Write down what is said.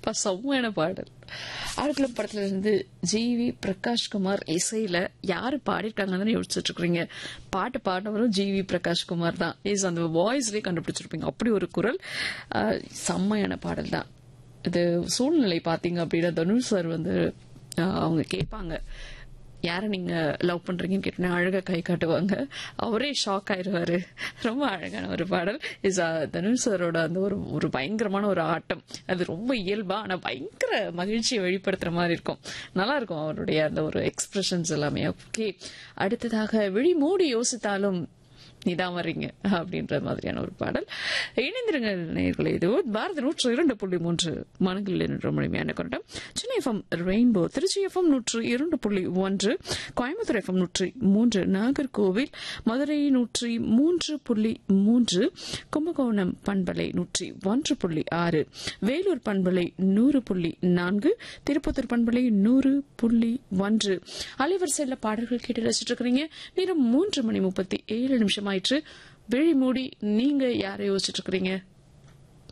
அப்பா செம்மையான பாடல் ஆடுகளம் படத்துல இருந்து ஜிவி பிரகாஷ் குமார் இசையில யாரு பாடிருக்காங்கன்னு யோசிச்சுட்டு இருக்கிறீங்க பாட்டு பாடினவரும் ஜிவி பிரகாஷ் குமார் தான் இஸ் அந்த வாய்ஸ்லயே கண்டுபிடிச்சிருப்பீங்க அப்படி ஒரு குரல் அஹ், செம்மையான பாடல் தான் இது சூழ்நிலை பாத்தீங்க அப்படின்னா தனுஷ் சார் வந்து அஹ், அவங்க கேட்பாங்க யாரை நீங்க லவ் பண்றீங்கன்னு கேட்டோன்னே அழகா கை காட்டுவாங்க அவரே ஷாக் ஆயிருவாரு ரொம்ப அழகான ஒரு பாடல் இஸ் தனுஷ் சாரோட அந்த ஒரு ஒரு பயங்கரமான ஒரு ஆட்டம் அது ரொம்ப இயல்பா ஆனா பயங்கர மகிழ்ச்சியை வெளிப்படுத்துற மாதிரி இருக்கும் நல்லா இருக்கும் அவருடைய அந்த ஒரு எக்ஸ்பிரஷன்ஸ் எல்லாமே ஓகே அடுத்ததாக விழி மூடி யோசித்தாலும் நீதான் வர்றீங்க அப்படின்ற மாதிரியான ஒரு பாடல் இணைந்திருங்க நேயர்களே இது பாரத நூற்று இரண்டு புள்ளி மூன்று மனங்களில் என்ற முழுமையான கொண்டம் Chennai FM rainbow Tiruchi FM நூற்று இரண்டு புள்ளி ஒன்று கோயம்புத்தூர் எஃப்எம் நூற்றி மூன்று நாகர்கோவில் மதுரை நூற்றி மூன்று புள்ளி மூன்று கும்பகோணம் பண்பலை நூற்றி ஒன்று புள்ளி ஆறு வேலூர் பண்பலை நூறு புள்ளி நான்கு திருப்பத்தூர் பண்பலை நூறு புள்ளி ஒன்று அலைவரிசையில் பாடல்கள் கேட்டு ரசிச்சுட்டு இருக்கிறீங்க நேரம் மூன்று மணி முப்பத்தி ஏழு நிமிஷம் ஆயிற்று விழி மூடி நீங்க யாரை யோசிச்சுட்டு இருக்கிறீங்க